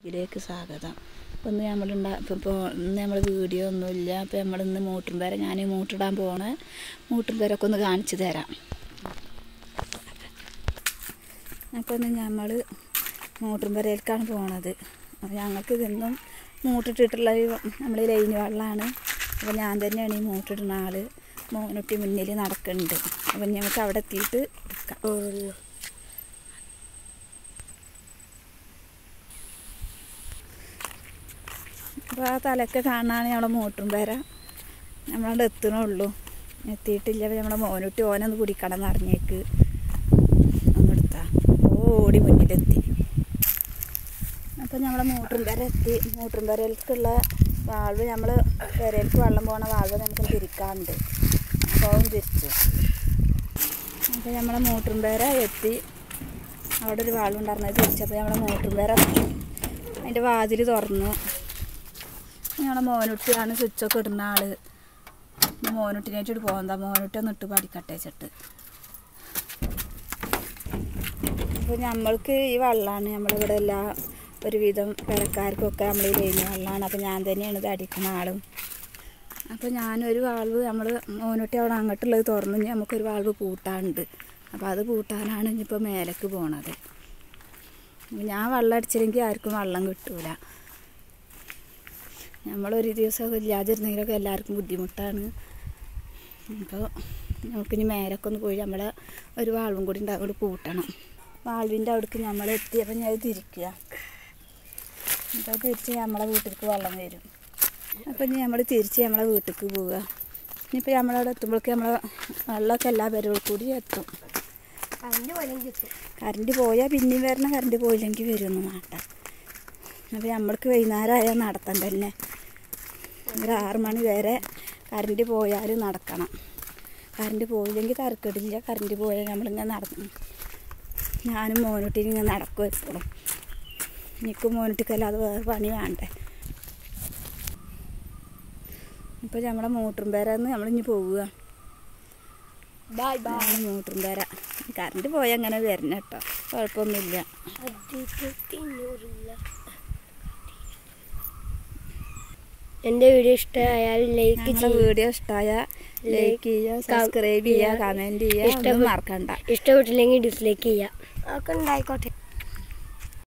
ഇതിലേക്ക് സ്വാഗതം അപ്പോൾ ഇന്ന് നമ്മളുണ്ടാ ഇപ്പോൾ ഇപ്പോൾ ഇന്ന് നമ്മൾ വീഡിയോ ഒന്നുമില്ല അപ്പോൾ നമ്മളിന്ന് മൂട്ടും പേര ഞാൻ മൂട്ടിടാൻ പോണ മൂട്ടും പേരൊക്കെ ഒന്ന് കാണിച്ചു തരാം അപ്പോൾ ഇന്ന് നമ്മൾ മൂട്ടും പേരയിലേക്കാണ് പോണത് അപ്പോൾ ഞങ്ങൾക്ക് ഇതൊന്നും മൂട്ടിട്ടിട്ടുള്ള നമ്മൾ ലൈന് വെള്ളമാണ് അപ്പോൾ ഞാൻ തന്നെയാണ് ഈ മൂട്ടിടുന്ന ആൾ മോനുട്ടി മുന്നിൽ നടക്കുന്നുണ്ട് അപ്പം ഞങ്ങൾക്ക് അവിടെ എത്തിയിട്ട് എടുക്കാം അപ്പോൾ ആ തലയൊക്കെ കാണാൻ നമ്മളെ മോട്ടും പേര നമ്മളവിടെ എത്തണുള്ളൂ എത്തിയിട്ടില്ല അപ്പോൾ നമ്മളെ മോനുട്ടി ഓനൊന്ന് കുടിക്കണം എന്ന് അറിഞ്ഞേക്ക് ഒന്നെടുത്താ ഓടി മുന്നിലെത്തി അപ്പോൾ നമ്മളെ മൂട്ടും പേര എത്തി മൂട്ടും പേരയിലേക്കുള്ള വാൾവ് നമ്മൾ പെരയിലേക്ക് വെള്ളം പോണ വാൾവ് നമുക്ക് തിരിക്കാറുണ്ട് അപ്പോൾ അവൻ തിരിച്ചു അപ്പോൾ നമ്മളെ മൂട്ടും പേര എത്തി അവിടെ ഒരു വാൾവ് ഉണ്ടായിരുന്നത് തിരിച്ചപ്പോൾ നമ്മളെ മൂട്ടും പേര അതിൻ്റെ വാതിൽ തുറന്നു ഞങ്ങളെ മോനുട്ടിയാണ് സ്വിച്ചൊക്കെ ഇടുന്ന ആള് മോനുട്ടിനായിട്ട് പോകുന്നതാ മോനുട്ടി ഒന്ന് ഇട്ട് പഠിക്കട്ടെ വെച്ചിട്ട് അപ്പോൾ നമ്മൾക്ക് ഈ വെള്ളമാണ് നമ്മളിവിടെ എല്ലാ ഒരുവിധം പെരക്കാർക്കൊക്കെ നമ്മൾ ഈ ലൈന് വെള്ളമാണ് അപ്പോൾ ഞാൻ തന്നെയാണ് ഇത് അടിക്കുന്ന ആളും അപ്പോൾ ഞാനൊരു വാൾവ് നമ്മൾ മോനുട്ടി അവിടെ അങ്ങോട്ടുള്ളത് തുറന്നു ഇനി നമുക്കൊരു വാൾവ് പൂട്ടാനുണ്ട് അപ്പോൾ അത് പൂട്ടാനാണ് ഇനിയിപ്പോൾ മേലേക്ക് പോണത് ഞാൻ വെള്ളം അടിച്ചില്ലെങ്കിൽ ആർക്കും വെള്ളം കിട്ടൂല നമ്മളൊരു ദിവസമൊക്കെ ഇല്ലാതിരുന്നെങ്കിലൊക്കെ എല്ലാവർക്കും ബുദ്ധിമുട്ടാണ് അപ്പോൾ നമുക്കിനി മേലൊക്കെ ഒന്ന് പോയി നമ്മളെ ഒരു വാൾവും കൂടി ഉണ്ട് അങ്ങോട്ട് പൂട്ടണം വാൾവിൻ്റെ അവിടേക്ക് നമ്മൾ എത്തി അപ്പം ഞാൻ ഇത് തിരിക്കുക അപ്പോൾ തിരിച്ച് നമ്മളെ വീട്ടിലേക്ക് വെള്ളം വരും അപ്പം ഇനി നമ്മൾ തിരിച്ച് നമ്മളെ വീട്ടിലേക്ക് പോവുക ഇനിയിപ്പോൾ നമ്മളവിടെ എത്തുമ്പോഴേക്ക് നമ്മളെ വെള്ളമൊക്കെ എല്ലാ പേരോട് കൂടി എത്തും അതിന്റെ പോലെ കിട്ടും കറണ്ട് പോയാൽ പിന്നെയും വരണം കറണ്ട് പോയില്ലെങ്കിൽ വരുമൊന്നും വേണ്ട അപ്പോൾ നമ്മൾക്ക് വൈകുന്നേരമായാൽ നടത്തം തന്നെ ഒരു ആറ് മണി വരെ കറണ്ട് പോയാൽ നടക്കണം കറണ്ട് പോയില്ലെങ്കിൽ തരക്കെടില്ല കറണ്ട് പോയാൽ നമ്മളിങ്ങനെ നടന്നു ഞാനും മോനുട്ടിനും ഇങ്ങനെ നടക്കും എപ്പോഴും എനിക്കും മോനുട്ടിക്കല്ലാതെ വേറെ പണി വേണ്ടേ ഇപ്പോൾ നമ്മളെ മോട്ടറും പേരെന്ന് നമ്മളിഞ്ഞ് പോവുക ബൈ ഇതാണ് മോട്ടറും പേര കറണ്ട് പോയാൽ അങ്ങനെ വരണം കേട്ടോ കുഴപ്പമൊന്നുമില്ല എൻ്റെ വീഡിയോ ഇഷ്ടമായാൽ ലൈക്ക് ഞങ്ങളുടെ വീഡിയോ ഇഷ്ടമായ ലൈക്ക് ചെയ്യുക സബ്സ്ക്രൈബ് ചെയ്യുക കമൻറ്റ് ചെയ്യുക ഒന്നും മറക്കണ്ട ഇഷ്ടപ്പെട്ടില്ലെങ്കിൽ ഡിസ്ലൈക്ക് ചെയ്യാം ഒക്കെ ഉണ്ടായിക്കോട്ടെ